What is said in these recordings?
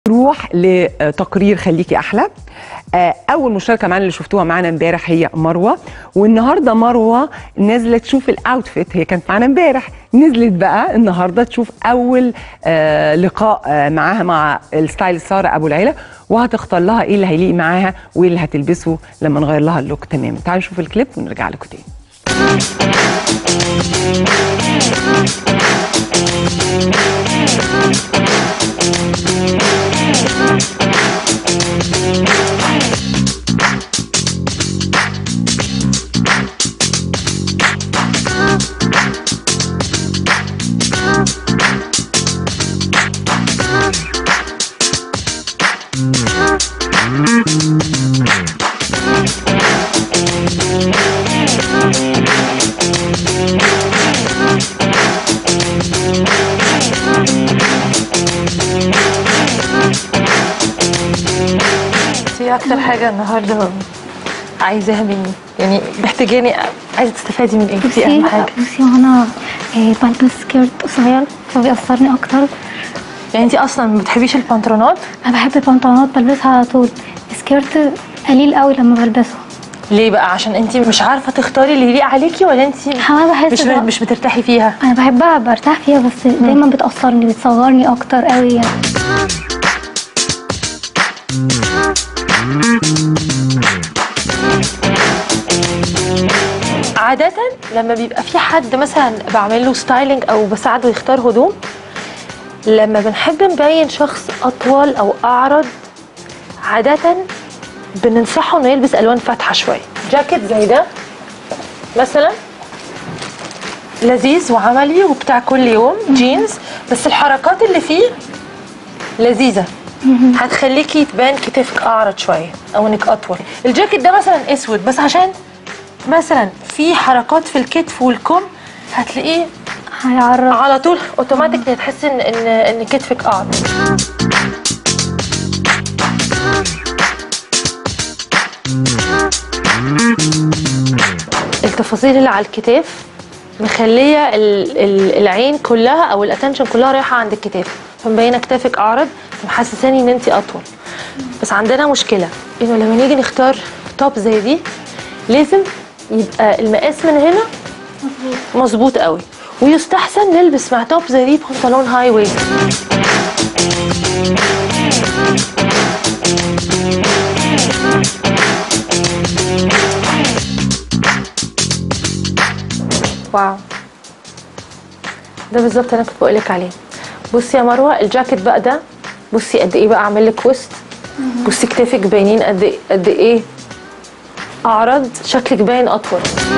نروح لتقرير خليكي احلى آه، اول مشاركه معانا اللي شفتوها معانا امبارح هي مروه والنهارده مروه نازله تشوف الاوتفيت هي كانت معانا امبارح نزلت بقى النهارده تشوف اول آه، لقاء آه، معاها مع الستايل ساره ابو العيله وهتختار لها ايه اللي هيليق معاها وايه اللي هتلبسه لما نغير لها اللوك تماما تعالوا نشوف الكليب ونرجع لكم تاني دي اكتر حاجه النهارده عايزاها مني يعني محتاجاني عايزه تستفادي من ايه دي بصي اهم حاجه بصي وانا آه، بلبس سكيرت قصير فبيأثرني اكتر يعني انت اصلا ما بتحبيش البنطلونات انا بحب البنطلونات بلبسها على طول سكيرت قليل قوي لما بلبسه ليه بقى عشان انت مش عارفه تختاري اللي يليق عليكي ولا انت انا بحس مش بقى- مش بترتاحي فيها انا بحبها برتاح فيها بس دايما بتأثرني بتصغرني اكتر قوي يعني عادة لما بيبقى في حد مثلا بعمل له ستايلينج او بساعده يختار هدوم لما بنحب نبين شخص اطول او اعرض عادة بننصحه انه يلبس الوان فاتحة شوية جاكيت زي ده مثلا لذيذ وعملي وبتاع كل يوم جينز بس الحركات اللي فيه لذيذة هتخليكي تبان كتفك اعرض شويه او انك اطول الجاكيت ده مثلا اسود بس عشان مثلا في حركات في الكتف والكم هتلاقيه هيعرف على طول اوتوماتيك هتحسي ان ان ان كتفك اعرض التفاصيل اللي على الكتاف مخليه ال- ال- العين كلها او الاتنشن كلها رايحه عند الكتاف فمبينه كتافك اعرض محسساني ان انت اطول بس عندنا مشكله انه لما نيجي نختار توب زي دي لازم يبقى المقاس من هنا مظبوط قوي ويستحسن نلبس مع توب زي دي بنطلون هاي ويست واو ده بالظبط انا كنت بقولك عليه بصي يا مروه الجاكيت بقى ده بصي قد ايه بقى اعمل لك وسط بصي كتافك باينين قد ايه قد ايه اعرض شكلك باين اطول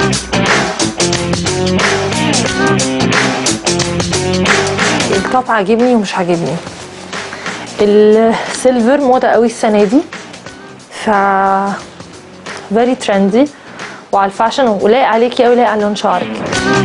التوب عاجبني ومش عاجبني السيلفر موضه قوي السنه دي ف فيري ترندي وعلى الفاشن ولايق عليكي قوي لايق على لون شعرك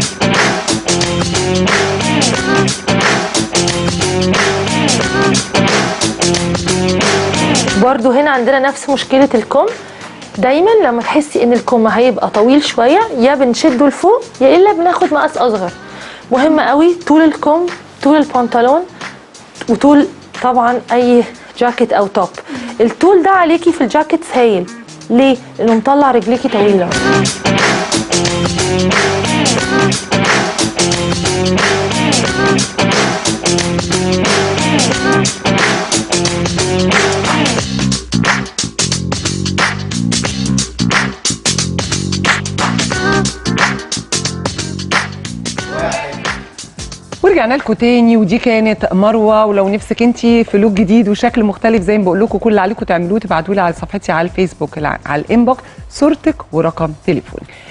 برضو هنا عندنا نفس مشكلة الكم دايما لما تحسي ان الكم هيبقى طويل شوية يا بنشده لفوق يا الا بناخد مقاس اصغر مهم قوي طول الكم طول البنطلون وطول طبعا اي جاكيت او توب الطول ده عليكي في الجاكيت هايل ليه لانه مطلع رجليكي طويله ورجعنا لكم تاني ودي كانت مروه ولو نفسك انت في لوك جديد وشكل مختلف زي ما بقول لكم كل اللي عليكم تعملوه تبعتوا لي على صفحتي على الفيسبوك على الانبوكس صورتك ورقم تليفونك